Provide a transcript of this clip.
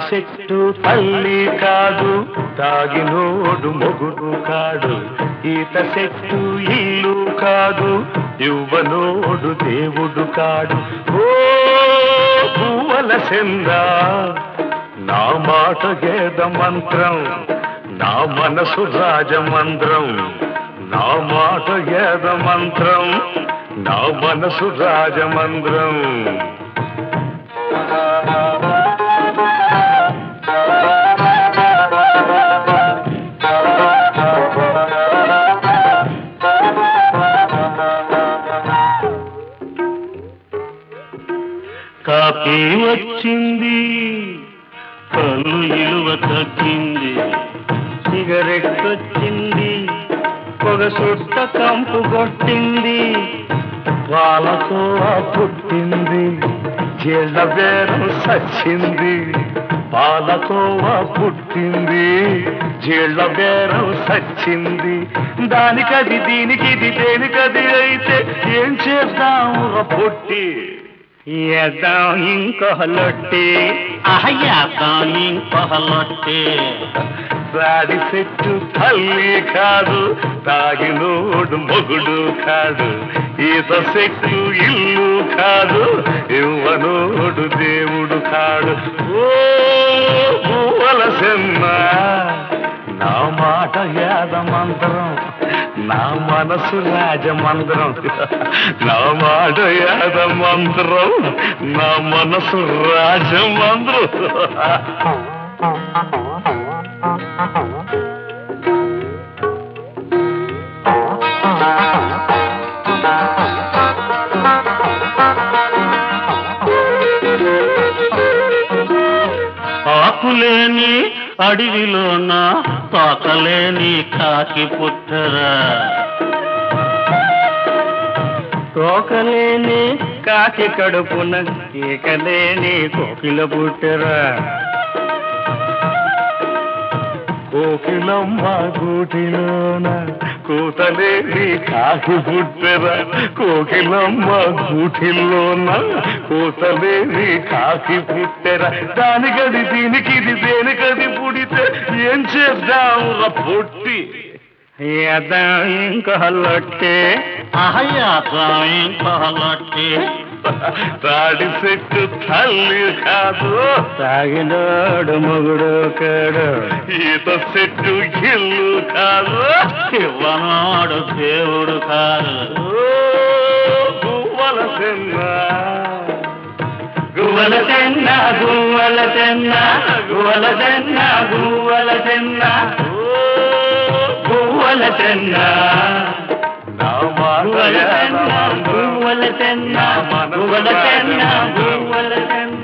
చెట్టు తల్లి కాదు తాగినోడు మొగుడు కాడు ఈత చెట్టు ఇల్లు కాదు ఇవ్వనోడు దేవుడు కాడు ఓ పువ్వల సెందా నా మాట గేద మంత్రం నా మనసు రాజమంత్రం నా మాట గేద మంత్రం నా మనసు రాజమంత్రం కాపీ వచ్చింది కళ్ళు ఇలువ తగ్గింది సిగరెట్ వచ్చింది పొగ సుట్ట కంపు కొట్టింది పాలతో పుట్టింది జీళ్ళ బేరం సచ్చింది పాలకోవా పుట్టింది జీళ్ళ బేరం సచ్చింది దానికది దీనికిది దేనికది అయితే ఏం చేద్దాం పొట్టి ఎద్దాం ఇంకొహలొట్టి అహయ్యాదాం ఇంకొహలొట్టి రాడి చెట్టు తల్లి కాదు తాగినోడు మొగుడు కాదు ఈత చెట్టు ఇల్లు కాదు ఇవ్వనోడు దేవుడు కాడు ఓ పువ్వల సెమ్మ నా మాట యాద మంత్రం నా మనసు రాజమంత్రం నా మాట యాద మంత్రం నా మనసు రాజమంత్రం ఆకులేని అడవిలోన తోకలేని కాకి పుట్టరా తోకలేని కాకి కడుపున ఈకలేని కోకిల పుట్టరా కోకిలమ్మ గూటిలోన కూతలేని కాకి పుట్టెర కోకిలమ్మ గూటిలోన కూతలేని కాకి పుట్టెర దానికది దీనికిది దేనికది పుడితే ఏం చేద్దాం పొట్టి ఎద్దాం ఇంకొహలొట్టి అహయ్యాదాం ఇంకొహలొట్టి తాడి చెట్టు తల్లి కాదు తాగినోడు మొగుడు కాడు ఈత చెట్టు ఇల్లు కాదు ఇవ్వనోడు దేవుడు కాదు గువ్వల సెన్న గువ్వల చెన్న గువ్వల చెన్న గువ్వల చెన్న గువ్వల చెన్న గువ్వల చెన్న నా మాట గువ్వల చెన్న గువ్వల చెన్న గువ్వల చెన్న గువ్వల చెన్న